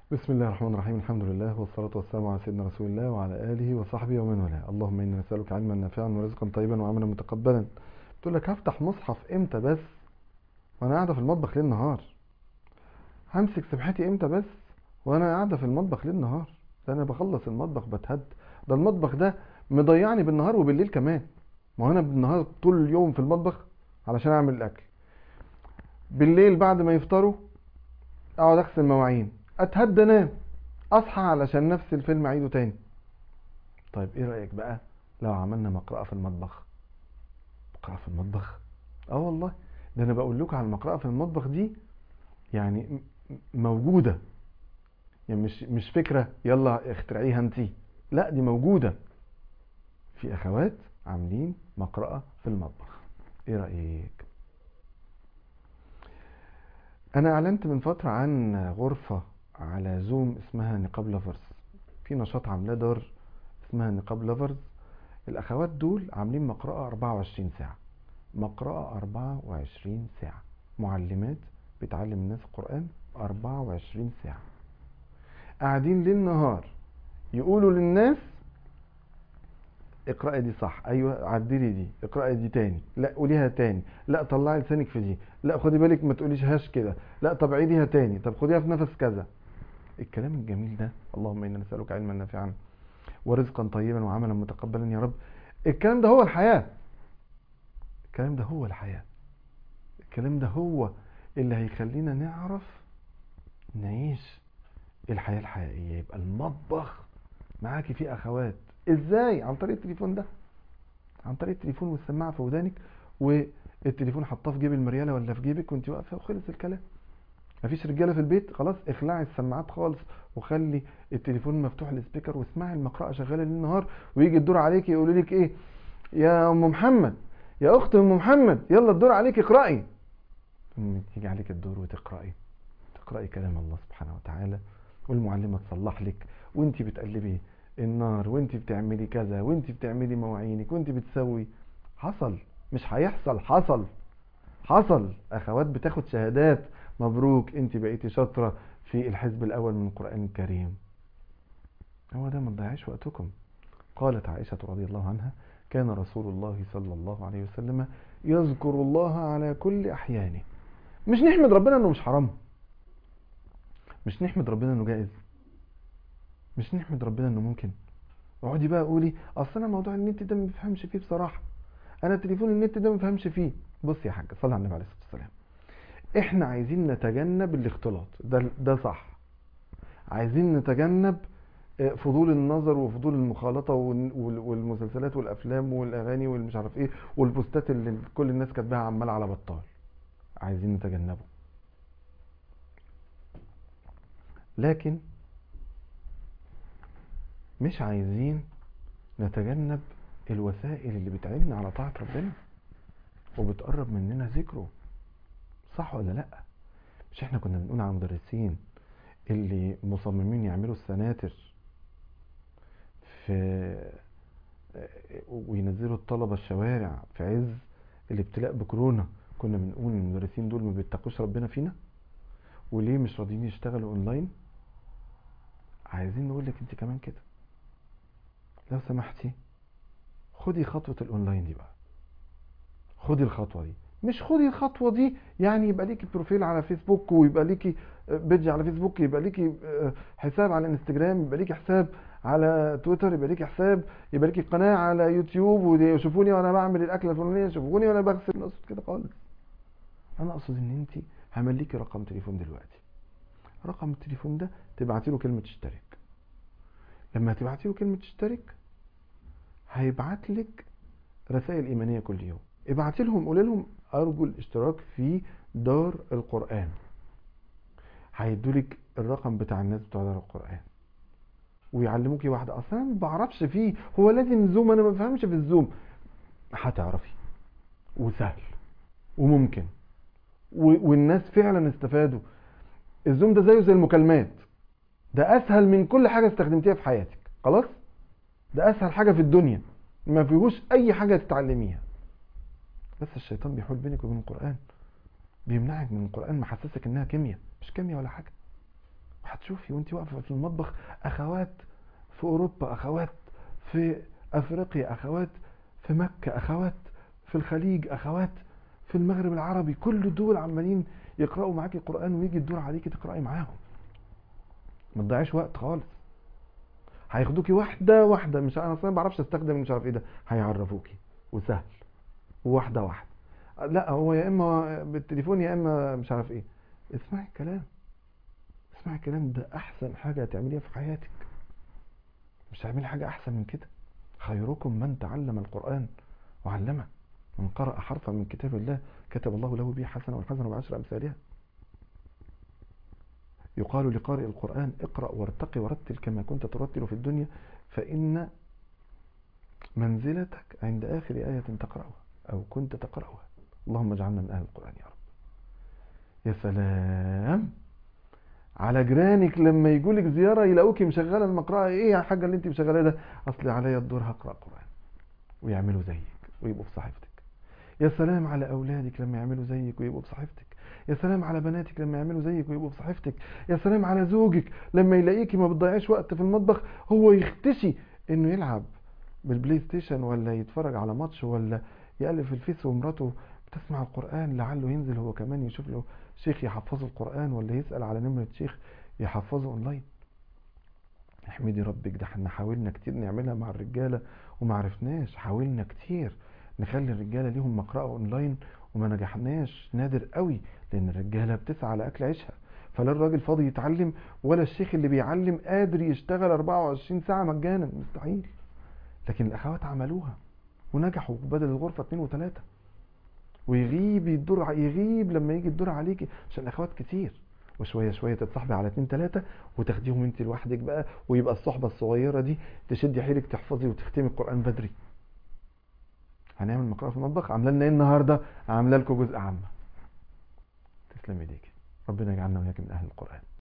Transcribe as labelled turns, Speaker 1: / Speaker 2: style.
Speaker 1: بسم الله الرحمن الرحيم الحمد لله والصلاة والسلام على سيدنا رسول الله وعلى آله وصحبه ومن والاه اللهم إنا نسألك علما نافعا ورزقا طيبا وعملا متقبلا تقول لك هفتح مصحف امتى بس وانا قاعدة في المطبخ ليل نهار همسك سبحتي امتى بس وانا قاعدة في المطبخ ليل نهار ده انا بخلص المطبخ بتهد ده المطبخ ده مضيعني بالنهار وبالليل كمان ما هو انا بالنهار طول اليوم في المطبخ علشان اعمل الاكل بالليل بعد ما يفطروا اقعد اغسل مواعين اتهدى انام اصحى علشان نفس الفيلم اعيده تاني طيب ايه رايك بقى لو عملنا مقرأة في المطبخ مقرأة في المطبخ اه والله ده انا بقول لكم على المقرأة في المطبخ دي يعني م- موجودة يعني مش مش فكرة يلا اخترعيها انتي لا دي موجودة في اخوات عاملين مقرأة في المطبخ ايه رأيك انا اعلنت من فترة عن غرفة على زوم اسمها نقاب لافرز في نشاط عاملاه دار اسمها نقاب لافرز الاخوات دول عاملين مقرأة 24 ساعة مقرأة 24 ساعة معلمات بتعلم الناس القرآن 24 ساعة قاعدين ليل نهار يقولوا للناس اقرأي دي صح ايوه عدلي دي اقرأي دي تاني لا قوليها تاني لا طلعي لسانك في دي لا خدي بالك ما تقوليش هاش كده لا طب عيديها تاني طب خديها في نفس كذا الكلام الجميل ده اللهم انا نسألك علما نافعا ورزقا طيبا وعملا متقبلا يا رب الكلام ده هو الحياة الكلام ده هو الحياة الكلام ده هو اللي هيخلينا نعرف نعيش الحياة الحقيقية يبقى المطبخ معاكي فيه اخوات ازاي عن طريق التليفون ده عن طريق التليفون والسماعه في ودانك والتليفون حطاه في جيب المرياله ولا في جيبك وانت واقفه وخلص الكلام مفيش رجاله في البيت خلاص اخلعي السماعات خالص وخلي التليفون مفتوح السبيكر واسمعي المقرأة شغاله ليل نهار ويجي الدور عليك يقولوا لك ايه يا ام محمد يا اخت ام محمد يلا الدور عليك اقرأي ثم تيجي عليك الدور وتقرأي تقرأي كلام الله سبحانه وتعالى والمعلمة تصلح لك وانت بتقلبي النار وانت بتعملي كذا وانت بتعملي مواعينك وانت بتسوي حصل مش هيحصل حصل حصل اخوات بتاخد شهادات مبروك انت بقيتي شاطرة في الحزب الاول من القرآن الكريم هو ده ما تضيعيش وقتكم قالت عائشة رضي الله عنها كان رسول الله صلى الله عليه وسلم يذكر الله على كل احيانه مش نحمد ربنا انه مش حرام مش نحمد ربنا انه جائز مش نحمد ربنا انه ممكن اقعدي بقى قولي اصل انا موضوع النت ده ما بفهمش فيه بصراحه انا تليفون النت ده ما بفهمش فيه بص يا حاج صلي على النبي عليه الصلاه والسلام احنا عايزين نتجنب الاختلاط ده ده صح عايزين نتجنب آه، فضول النظر وفضول المخالطه وال- وال- والمسلسلات والافلام والاغاني والمش عارف ايه والبوستات اللي كل الناس كاتباها عمال على بطال عايزين نتجنبه لكن مش عايزين نتجنب الوسائل اللي بتعيننا على طاعة ربنا وبتقرب مننا ذكره صح ولا لا مش احنا كنا بنقول على المدرسين اللي مصممين يعملوا السناتر في وينزلوا الطلبة الشوارع في عز الابتلاء بكورونا كنا بنقول المدرسين دول ما بيتقوش ربنا فينا وليه مش راضيين يشتغلوا اونلاين عايزين نقول لك انت كمان كده لو سمحتي خدي خطوة الاونلاين دي بقى خدي الخطوة دي مش خدي الخطوة دي يعني يبقى ليكي بروفيل على فيسبوك ويبقى ليكي بيج على فيسبوك يبقى ليكي حساب على انستجرام يبقى ليكي حساب على تويتر يبقى ليكي حساب يبقى ليكي قناة على يوتيوب ويشوفوني وانا بعمل الاكلة الفلانية يشوفوني وانا بغسل انا اقصد كده خالص انا اقصد ان انت همليكي رقم تليفون دلوقتي رقم التليفون ده تبعتي له كلمة اشترك لما تبعتي له كلمة اشترك هيبعت لك رسائل إيمانية كل يوم ابعتي لهم قولي لهم أرجو الاشتراك في دار القرآن هيدولك الرقم بتاع الناس بتوع دار القرآن ويعلموكي واحدة أصلا أنا ما بعرفش فيه هو لازم زوم أنا ما بفهمش في الزوم هتعرفي وسهل وممكن و- والناس فعلا استفادوا الزوم ده زيه زي المكالمات ده اسهل من كل حاجه استخدمتيها في حياتك خلاص ده اسهل حاجه في الدنيا ما فيهوش اي حاجه تتعلميها بس الشيطان بيحول بينك وبين القران بيمنعك من القران محسسك انها كيمياء مش كيمياء ولا حاجه هتشوف شوفي وانت واقفه في المطبخ اخوات في اوروبا اخوات في افريقيا اخوات في مكه اخوات في الخليج اخوات في المغرب العربي كل دول عمالين يقراوا معاكي القران ويجي الدور عليكي تقراي معاهم ما تضيعيش وقت خالص هياخدوكي واحده واحده مش انا اصلا ما بعرفش استخدم مش عارف ايه ده هيعرفوكي وسهل واحده واحده لا هو يا اما بالتليفون يا اما مش عارف ايه اسمعي الكلام اسمعي الكلام ده احسن حاجه هتعمليها في حياتك مش هتعملي حاجه احسن من كده خيركم من تعلم القران وعلمه من قرأ حرفا من كتاب الله كتب الله له به حسنه والحسنه بعشر امثالها يقال لقارئ القرآن اقرأ وارتقي ورتل كما كنت ترتل في الدنيا فإن منزلتك عند آخر آية تقرأها أو كنت تقرأها اللهم اجعلنا من أهل القرآن يا رب يا سلام على جيرانك لما يجولك زيارة يلاقوكي مشغلة المقرأة ايه يا حاجة اللي انت مشغلاه ده اصل عليا الدور هقرأ قرآن ويعملوا زيك ويبقوا في صحيفتك يا سلام على اولادك لما يعملوا زيك ويبقوا بصحيفتك يا سلام على بناتك لما يعملوا زيك ويبقوا بصحيفتك يا سلام على زوجك لما يلاقيكي ما بتضيعيش وقت في المطبخ هو يختشي انه يلعب بالبلاي ستيشن ولا يتفرج على ماتش ولا يقلب في الفيس ومراته بتسمع القرآن لعله ينزل هو كمان يشوف له شيخ يحفظه القرآن ولا يسأل على نمرة شيخ يحفظه اونلاين احمدي ربك ده احنا حاولنا كتير نعملها مع الرجالة وما عرفناش حاولنا كتير نخلي الرجالة ليهم مقرأة اونلاين وما نجحناش نادر قوي لان الرجالة بتسعى على اكل عيشها فلا الراجل فاضي يتعلم ولا الشيخ اللي بيعلم قادر يشتغل 24 ساعة مجانا مستحيل لكن الاخوات عملوها ونجحوا بدل الغرفة اتنين وتلاتة ويغيب الدور يغيب لما يجي الدور عليكي عشان الاخوات كتير وشويه شويه تتصاحبي على اتنين تلاته وتاخديهم انت لوحدك بقى ويبقى الصحبه الصغيره دي تشدي حيلك تحفظي وتختمي القران بدري هنعمل مقرأة في المطبخ عامله لنا ايه النهارده عامله لكم جزء عامه تسلم ايديك ربنا يجعلنا وياك من اهل القران